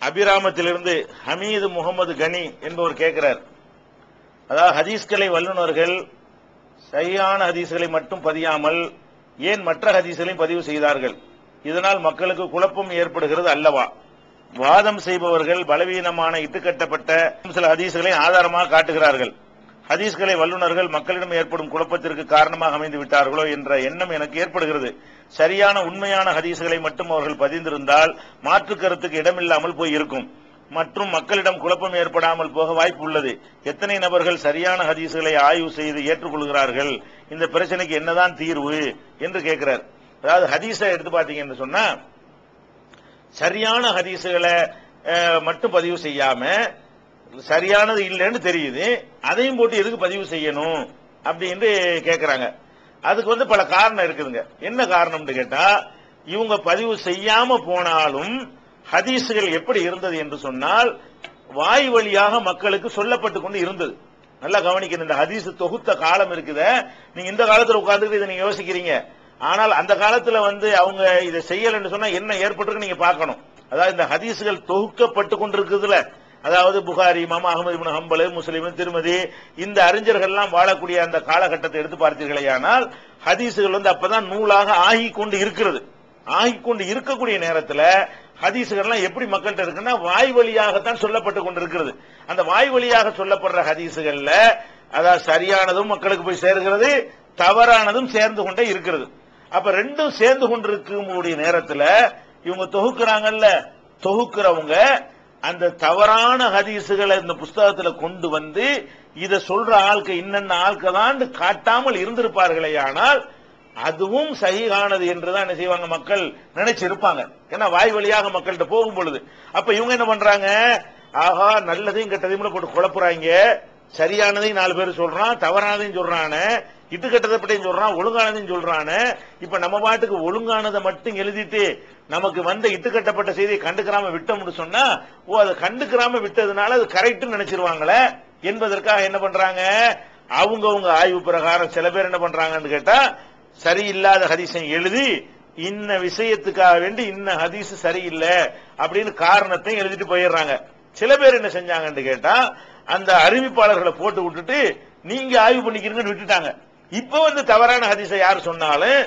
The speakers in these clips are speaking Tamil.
அபிராமத்திலிருந்து ஹமீது முகமது கனி என்பவர் கேட்கிறார் அதாவது ஹதீஸ்கலை வல்லுநர்கள் சரியான ஹதீஸ்களை மட்டும் பதியாமல் ஏன் மற்ற ஹதீஸ்களையும் பதிவு செய்தார்கள் இதனால் மக்களுக்கு குழப்பம் ஏற்படுகிறது அல்லவா வாதம் செய்பவர்கள் பலவீனமான இட்டுக்கட்டப்பட்ட சில ஹதீஸ்களை ஆதாரமாக காட்டுகிறார்கள் ஹதீஸ்களை வல்லுநர்கள் மக்களிடம் ஏற்படும் குழப்பத்திற்கு காரணமாக அமைந்து விட்டார்களோ என்ற எண்ணம் எனக்கு ஏற்படுகிறது சரியான உண்மையான ஹதீஸ்களை மட்டும் அவர்கள் பதிந்திருந்தால் மாற்று கருத்துக்கு இடமில்லாமல் போய் இருக்கும் மற்றும் மக்களிடம் குழப்பம் ஏற்படாமல் போக வாய்ப்பு உள்ளது எத்தனை நபர்கள் சரியான ஹதீஸ்களை ஆய்வு செய்து ஏற்றுக்கொள்கிறார்கள் இந்த பிரச்சனைக்கு என்னதான் தீர்வு என்று கேட்கிறார் அதாவது ஹதீஸை எடுத்து பாத்தீங்கன்னு சொன்னா சரியான ஹதீஸுகளை அஹ், மட்டும் பதிவு செய்யாம சரியானது இல்லைன்னு தெரியுது அதையும் போட்டு எதுக்கு பதிவு செய்யணும் அப்படின்னு கேக்குறாங்க அதுக்கு வந்து பல காரணம் இருக்குதுங்க என்ன காரணம்னு கேட்டா இவங்க பதிவு செய்யாம போனாலும் ஹதீஸுகள் எப்படி இருந்தது என்று சொன்னால் வாய் வழியாக மக்களுக்கு சொல்லப்பட்டு கொண்டு இருந்தது நல்லா கவனிக்கணும் இந்த ஹதீஸ் தொகுத்த காலம் இருக்குத நீங்க இந்த காலத்துல உட்கார்ந்துட்டு இதை நீங்க யோசிக்கிறீங்க ஆனால் அந்த காலத்துல வந்து அவங்க இதை செய்யலன்னு சொன்னா என்ன ஏற்பட்டிருக்கு நீங்க பார்க்கணும் அதாவது இந்த ஹதீஸ்கள் தொகுக்கப்பட்டு கொண்டிருக்குதுல அதாவது புகாரி மாமா அகமது இப்னு ஹம்பல் முஸ்லிம் திருமதி இந்த அறிஞர்கள்லாம் வாழக்கூடிய அந்த காலகட்டத்தை எடுத்து பார்த்தீர்களேயானால் ஹதீஸுகள் வந்து அப்பதான் நூலாக ஆகி கொண்டு இருக்கிறது ஆகி கொண்டு இருக்கக்கூடிய நேரத்துல ஹதீஸுகள்லாம் எப்படி மக்கள்கிட்ட இருக்குன்னா வாய் வழியாகத்தான் சொல்லப்பட்டு கொண்டிருக்கிறது அந்த வாய் வழியாக சொல்லப்படுற ஹதீஸுகள்ல அதாவது சரியானதும் மக்களுக்கு போய் சேர்கிறது தவறானதும் சேர்ந்து கொண்டே இருக்கிறது அப்ப ரெண்டும் சேர்ந்து கொண்டிருக்கக்கூடிய நேரத்துல இவங்க தொகுக்கிறாங்கல்ல தொகுக்கிறவங்க அந்த தவறான ஹதீஸுகளை இந்த புஸ்தகத்துல கொண்டு வந்து இத சொல்ற ஆளுக்கு இன்னென்ன ஆளுக்கு தான் காட்டாமல் இருந்திருப்பார்களே ஆனால் அதுவும் சகிகானது என்றுதான் என்ன செய்வாங்க மக்கள் நினைச்சிருப்பாங்க ஏன்னா வாய் வழியாக மக்கள்கிட்ட போகும் பொழுது அப்ப இவங்க என்ன பண்றாங்க ஆஹா நல்லதையும் கெட்டதையும் போட்டு குழப்புறாங்க சரியானதையும் நாலு பேர் சொல்றான் தவறானதையும் சொல்றானே இட்டு கட்டதைப்பட்டையும் சொல்றான் ஒழுங்கானதையும் சொல்றானே இப்ப நம்ம பாட்டுக்கு ஒழுங்கானதை மட்டும் எழுதிட்டு நமக்கு வந்த இட்டு கட்டப்பட்ட செய்தியை கண்டுக்கிறாம விட்டோம்னு சொன்னா ஓ அதை கண்டுக்கிறாம விட்டதுனால அது கரெக்ட் நினைச்சிருவாங்களே என்பதற்காக என்ன பண்றாங்க அவங்கவங்க ஆய்வு பிரகாரம் சில பேர் என்ன பண்றாங்கன்னு கேட்டா சரியில்லாத ஹதீஸை எழுதி இன்ன விஷயத்துக்காக வேண்டி இன்ன ஹதீஸ் சரியில்லை அப்படின்னு காரணத்தை எழுதிட்டு போயிடுறாங்க சில பேர் என்ன செஞ்சாங்கன்னு கேட்டா அந்த அறிவிப்பாளர்களை போட்டு விட்டுட்டு நீங்க ஆய்வு பண்ணிக்கிறீங்கன்னு விட்டுட்டாங்க இப்ப வந்து தவறான ஹதீஸை யார் சொன்னாலும்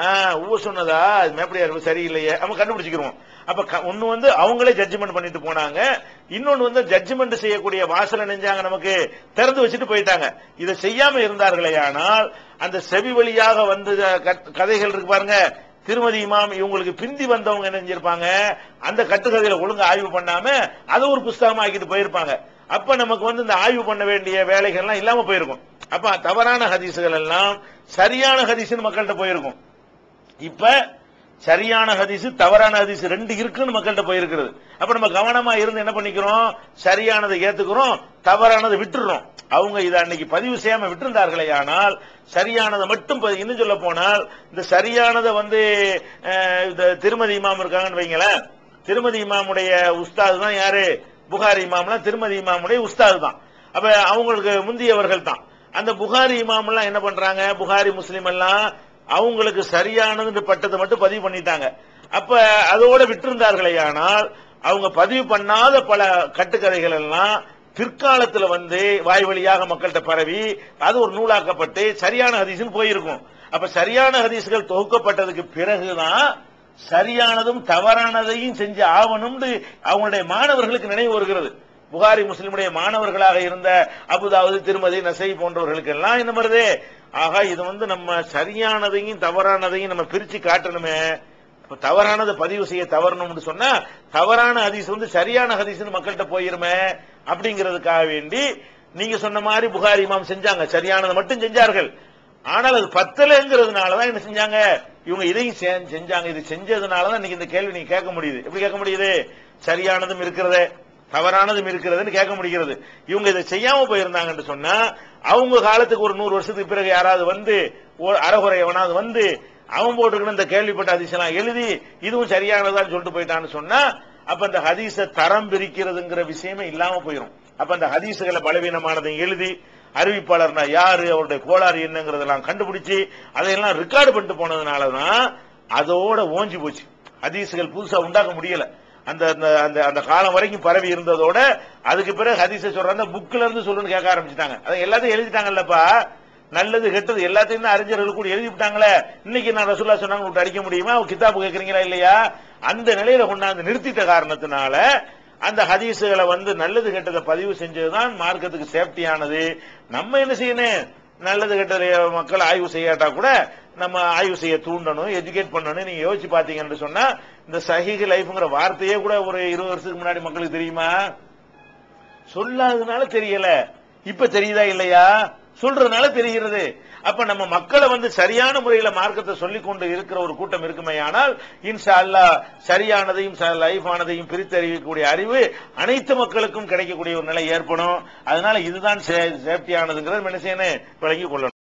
ஊ சொன்னதா அது மேப்படியார் சரியில்லையே நம்ம கண்டுபிடிச்சிக்கிறோம் அப்ப க- ஒண்ணு வந்து அவங்களே ஜட்ஜ்மெண்ட் பண்ணிட்டு போனாங்க இன்னொன்னு வந்து ஜட்ஜ்மெண்ட் செய்யக்கூடிய வாசலை நெஞ்சாங்க நமக்கு திறந்து வச்சுட்டு போயிட்டாங்க இதை செய்யாம இருந்தார்களே ஆனால் அந்த செவி வழியாக வந்து க- கதைகள் இருக்கு பாருங்க திருமதி இமாம் இவங்களுக்கு பிந்தி வந்தவங்க என்ன செஞ்சிருப்பாங்க அந்த கட்டுக்கதையில ஒழுங்கா ஆய்வு பண்ணாம அதை ஒரு புஸ்தகமா ஆக்கிட்டு போயிருப்பாங்க அப்ப நமக்கு வந்து இந்த ஆய்வு பண்ண வேண்டிய வேலைகள்லாம் இல்லாம போயிருக்கும் அப்ப தவறான ஹதீசுகள் எல்லாம் சரியான ஹதீஸ்னு மக்கள்கிட்ட போயிருக்கும் இப்ப சரியான ஹதீஸ் தவறான ஹதீஸ் ரெண்டு இருக்குன்னு மக்கள்கிட்ட போயிருக்கிறது அப்ப நம்ம கவனமா இருந்து என்ன பண்ணிக்கிறோம் சரியானதை ஏத்துக்கிறோம் தவறானதை விட்டுறோம் அவங்க இதை அன்னைக்கு பதிவு செய்யாம விட்டிருந்தார்களே ஆனால் சரியானதை மட்டும் பதி- இன்னும் சொல்ல போனால் இந்த சரியானதை வந்து அஹ், இந்த திருமதி இமாம் இருக்காங்கன்னு வைங்களேன் திருமதி இமாமுடைய உஸ்தாது தான் யாரு புகாரி இமாம்லாம் திருமதி இமாமுடைய உஸ்தாது தான் அப்ப அவங்களுக்கு முந்தியவர்கள் தான் அந்த புகாரி இமாம் எல்லாம் என்ன பண்றாங்க புகாரி முஸ்லிம் எல்லாம் அவங்களுக்கு சரியானது பட்டதை மட்டும் பதிவு பண்ணிட்டாங்க அப்ப அதோட விட்டிருந்தார்களே ஆனால் அவங்க பதிவு பண்ணாத பல கட்டுக்கதைகள் எல்லாம் பிற்காலத்துல வந்து வாய் வழியாக மக்கள்கிட்ட பரவி அது ஒரு நூலாக்கப்பட்டு சரியான ஹதீஸ்னு போயிருக்கும் அப்ப சரியான ஹதீஸ்கள் தொகுக்கப்பட்டதுக்கு பிறகுதான் சரியானதும் தவறானதையும் செஞ்சு ஆவணும்னு அவங்களுடைய மாணவர்களுக்கு நினைவு வருகிறது புகாரி முஸ்லிமுடைய மாணவர்களாக இருந்த அபுதாவது திருமதி நசை போன்றவர்களுக்கு எல்லாம் என்ன வருது ஆகா இது வந்து நம்ம சரியானதையும் தவறானதையும் நம்ம பிரிச்சு காட்டணுமே இப்ப தவறானதை பதிவு செய்ய தவறணும்னு சொன்னா தவறான ஹதீஸ் வந்து சரியான ஹதீஸ்னு மக்கள்கிட்ட போயிருமே அப்படிங்கிறதுக்காக வேண்டி நீங்க சொன்ன மாதிரி புகாரி இமாம் செஞ்சாங்க சரியானதை மட்டும் செஞ்சார்கள் ஆனால் அது பத்தலைங்கிறதுனாலதான் என்ன செஞ்சாங்க இவங்க இதையும் செ- செஞ்சாங்க இது செஞ்சதுனாலதான் இன்னைக்கு இந்த கேள்வி நீங்க கேட்க முடியுது எப்படி கேட்க முடியுது சரியானதும் இருக்கிறதே தவறானதும் இருக்கிறதுன்னு கேட்க முடிகிறது இவங்க இதை செய்யாம போயிருந்தாங்கன்னு சொன்னா அவங்க காலத்துக்கு ஒரு நூறு வருஷத்துக்கு பிறகு யாராவது வந்து ஒரு அறகுறை எவனாவது வந்து அவன் போட்டுக்கணும் இந்த கேள்விப்பட்ட ஹதீஸ்லாம் எழுதி இதுவும் சரியானதான்னு சொல்லிட்டு போயிட்டான்னு சொன்னா அப்ப அந்த ஹதீஸ தரம் பிரிக்கிறதுங்கிற விஷயமே இல்லாம போயிடும் அப்ப அந்த ஹதீஸுகளை பலவீனமானதை எழுதி அறிவிப்பாளர்னா யாரு அவருடைய கோளாறு என்னங்கிறதெல்லாம் கண்டுபிடிச்சு அதையெல்லாம் ரெக்கார்டு பண்ணிட்டு போனதுனாலதான் அதோட ஓஞ்சி போச்சு ஹதீஸுகள் புதுசா உண்டாக்க முடியல அந்த அந்த அந்த அந்த காலம் வரைக்கும் பரவி இருந்ததோட அதுக்கு பிறகு ஹதீஸை சொல்றாங்க புக்ல இருந்து சொல்லுன்னு கேட்க ஆரம்பிச்சிட்டாங்க அதை எல்லாத்தையும் எழுதிட்டாங்கல்லப்பா நல்லது கெட்டது எல்லாத்தையும் தான் அறிஞர்கள் கூட எழுதி விட்டாங்களே இன்னைக்கு நான் ரசூல்லா சொன்னாங்க விட்டு அடிக்க முடியுமா கிதாபு கேட்கறீங்களா இல்லையா அந்த நிலையில கொண்டாந்து நிறுத்திட்ட காரணத்தினால அந்த ஹதீஸுகளை வந்து நல்லது கெட்டதை பதிவு செஞ்சதுதான் மார்க்கத்துக்கு சேஃப்டியானது நம்ம என்ன செய்யணும் நல்லது கெட்டதை மக்கள் ஆய்வு செய்யாட்டா கூட நம்ம ஆய்வு செய்ய தூண்டணும் எஜுகேட் பண்ணணும் நீங்க யோசிச்சு பாத்தீங்கன்னு சொன்னா இந்த சஹிஹ் லைஃப்ங்கிற வார்த்தையே கூட ஒரு இருபது வருஷத்துக்கு முன்னாடி மக்களுக்கு தெரியுமா சொல்லாததுனால தெரியல இப்ப தெரியுதா இல்லையா சொல்றதுனால தெரிகிறது அப்ப நம்ம மக்களை வந்து சரியான முறையில மார்க்கத்தை சொல்லிக் கொண்டு இருக்கிற ஒரு கூட்டம் இருக்குமே ஆனால் இன்ஷா அல்லாஹ் சரியானதையும் லைஃப் ஆனதையும் பிரித்தறிவிக்கக்கூடிய அறிவு அனைத்து மக்களுக்கும் கிடைக்கக்கூடிய ஒரு நிலை ஏற்படும் அதனால இதுதான் சேஃப்டியானதுங்கிறது என்ன செய்யணும் விளங்கி கொள்ளணும்